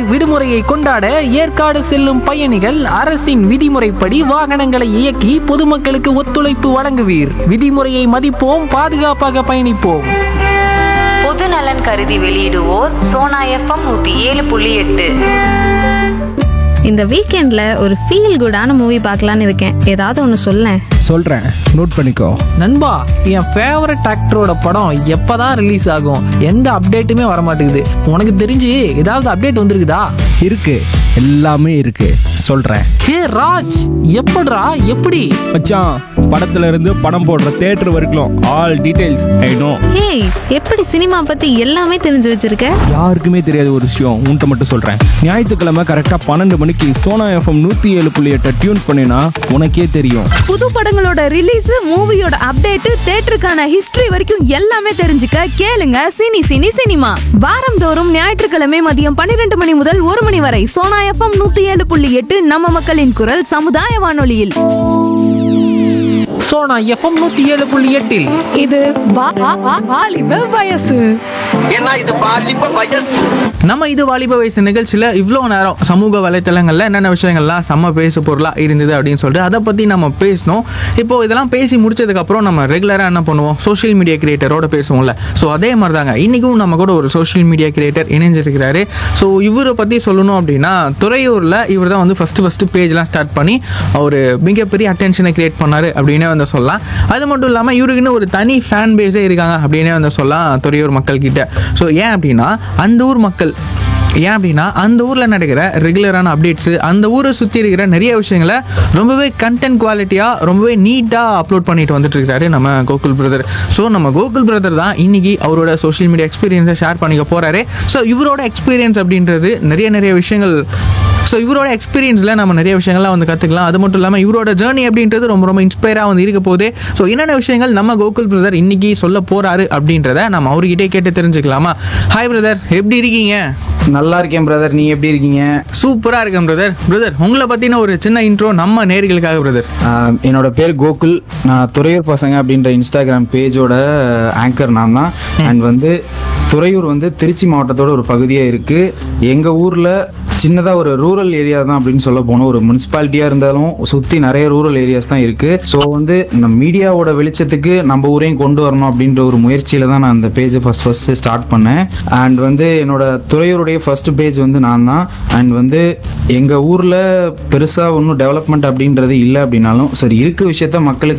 விடுமுறையை கொண்டாட ஏற்காடு செல்லும் பயணிகள் அரசின் விதிமுறைப்படி வாகனங்களை இயக்கி பொதுமக்களுக்கு ஒத்துழைப்பு வழங்குவீர் விதிமுறையை மதிப்போம் பாதுகாப்பாக பயணிப்போம் பொது நலன் கருதி வெளியிடுவோர் சோனா எஃப்எம் நூத்தி ஏழு புள்ளி எட்டு இந்த வீக்கெண்ட்ல ஒரு ஃபீல் குடான மூவி பார்க்கலான்னு இருக்கேன் ஏதாவது ஒன்று சொல்லேன் சொல்கிறேன் நோட் பண்ணிக்கோ நண்பா என் ஃபேவரட் ஆக்டரோட படம் எப்பதான் ரிலீஸ் ஆகும் எந்த அப்டேட்டுமே வர மாட்டேங்குது உனக்கு தெரிஞ்சு ஏதாவது அப்டேட் வந்திருக்குதா இருக்கு எல்லாமே இருக்கு சொல்கிறேன் ஹே ராஜ் எப்படிடா எப்படி மச்சான் படத்துல இருந்து படம் போடுற தேட்டர் வரைக்கும் ஆல் டீடைல்ஸ் ஐ நோ ஏய் எப்படி சினிமா பத்தி எல்லாமே தெரிஞ்சு வச்சிருக்க யாருக்குமே தெரியாத ஒரு விஷயம் உன்ட்ட மட்டும் சொல்கிறேன் ஞாயிற்றுக்கிழமை கரெக்டாக பன்னெண்டு மணிக்கு சோனா எஃப்எம் நூற்றி ஏழு புள்ளி எட்டை டியூன் பண்ணினா உனக்கே தெரியும் புது படங்களோட ரிலீஸ் மூவியோட அப்டேட் தேட்டருக்கான ஹிஸ்டரி வரைக்கும் எல்லாமே தெரிஞ்சுக்க கேளுங்க சினி சினி சினிமா வாரந்தோறும் ஞாயிற்றுக்கிழமை மதியம் பன்னிரண்டு மணி முதல் ஒரு மணி வரை சோனா எஃப்எம் நூத்தி ஏழு புள்ளி எட்டு நம்ம மக்களின் குரல் சமுதாய வானொலியில் சோனா எஃப்எம் நூத்தி ஏழு புள்ளி எட்டில் இது வா- வா- வா- வாலிப வயசு ஏன்னா இது பாலிப்ப வயசு நம்ம இது வாலிப வயசு நிகழ்ச்சியில் இவ்வளோ நேரம் சமூக வலைத்தளங்களில் என்னென்ன விஷயங்கள்லாம் செம்ம பேசு பொருளாக இருந்தது அப்படின்னு சொல்லிட்டு அதை பற்றி நம்ம பேசணும் இப்போ இதெல்லாம் பேசி முடிச்சதுக்கப்புறம் நம்ம ரெகுலராக என்ன பண்ணுவோம் சோஷியல் மீடியா கிரியேட்டரோட பேசுவோம்ல ஸோ அதே மாதிரி தாங்க இன்றைக்கும் நம்ம கூட ஒரு சோஷியல் மீடியா கிரியேட்டர் இணைஞ்சிருக்கிறாரு ஸோ இவரை பற்றி சொல்லணும் அப்படின்னா துறையூரில் இவர் தான் வந்து ஃபஸ்ட்டு ஃபஸ்ட்டு பேஜ்லாம் ஸ்டார்ட் பண்ணி ஒரு மிகப்பெரிய அட்டென்ஷனை கிரியேட் பண்ணார் அப்படின்னே வந்து சொல்லலாம் அது மட்டும் இல்லாமல் இவருக்குன்னு ஒரு தனி ஃபேன் பேஸே இருக்காங்க அப்படின்னே வந்து சொல்லலாம் துறையூர் மக்கள் கிட்ட ஸோ ஏன் அப்படின்னா அந்த ஊர் மக்கள் ஏன் அப்படின்னா அந்த ஊரில் நடக்கிற ரெகுலரான அப்டேட்ஸு அந்த ஊரை சுற்றி இருக்கிற நிறைய விஷயங்களை ரொம்பவே கண்டென்ட் குவாலிட்டியாக ரொம்பவே நீட்டாக அப்லோட் பண்ணிட்டு வந்துட்டு இருக்காரு நம்ம கோகுல் பிரதர் ஸோ நம்ம கோகுல் பிரதர் தான் இன்னைக்கு அவரோட சோஷியல் மீடியா எக்ஸ்பீரியன்ஸை ஷேர் பண்ணிக்க போகிறாரு ஸோ இவரோட எக்ஸ்பீரியன்ஸ் அப்படின்றது நிறைய நிறைய விஷயங்கள் ஸோ இவரோட எக்ஸ்பீரியன்ஸில் நம்ம நிறைய விஷயங்கள்லாம் வந்து கற்றுக்கலாம் அது மட்டும் இல்லாமல் இவரோட ஜேர்னி அப்படின்றது ரொம்ப ரொம்ப இன்ஸ்பயராக வந்து இருக்க போகுது ஸோ என்னென்ன விஷயங்கள் நம்ம கோகுல் பிரதர் இன்னைக்கு சொல்ல போகிறாரு அப்படின்றத நம்ம அவர்கிட்டே கேட்டு தெரிஞ்சுக்கலாமா ஹாய் பிரதர் எப்படி இருக்கீங்க நல்லா இருக்கேன் பிரதர் நீ எப்படி இருக்கீங்க சூப்பராக இருக்கேன் பிரதர் பிரதர் உங்களை பற்றின ஒரு சின்ன இன்ட்ரோ நம்ம நேர்களுக்காக பிரதர் ஆஹ் என்னோட பேர் கோகுல் நான் துறையூர் பசங்க அப்படின்ற இன்ஸ்டாகிராம் பேஜோட ஆங்கர் நான் தான் அண்ட் வந்து துறையூர் வந்து திருச்சி மாவட்டத்தோட ஒரு பகுதியாக இருக்குது எங்கள் ஊரில் சின்னதாக ஒரு ரூரல் ஏரியா தான் அப்படின்னு சொல்ல போனோம் ஒரு முனிசிபாலிட்டியாக இருந்தாலும் சுற்றி நிறைய ரூரல் ஏரியாஸ் தான் இருக்குது ஸோ வந்து நம்ம மீடியாவோட வெளிச்சத்துக்கு நம்ம ஊரையும் கொண்டு வரணும் அப்படின்ற ஒரு முயற்சியில் தான் நான் அந்த பேஜை ஃபஸ்ட் ஃபஸ்ட்டு ஸ்டார்ட் பண்ணேன் அண்ட் வந்து என்னோட துறையூருடைய ஃபர்ஸ்ட் பேஜ் வந்து நான் தான் அண்ட் வந்து எங்கள் ஊரில் பெருசாக ஒன்றும் டெவலப்மெண்ட் அப்படின்றது இல்லை அப்படின்னாலும் சரி இருக்க விஷயத்த மக்களுக்கு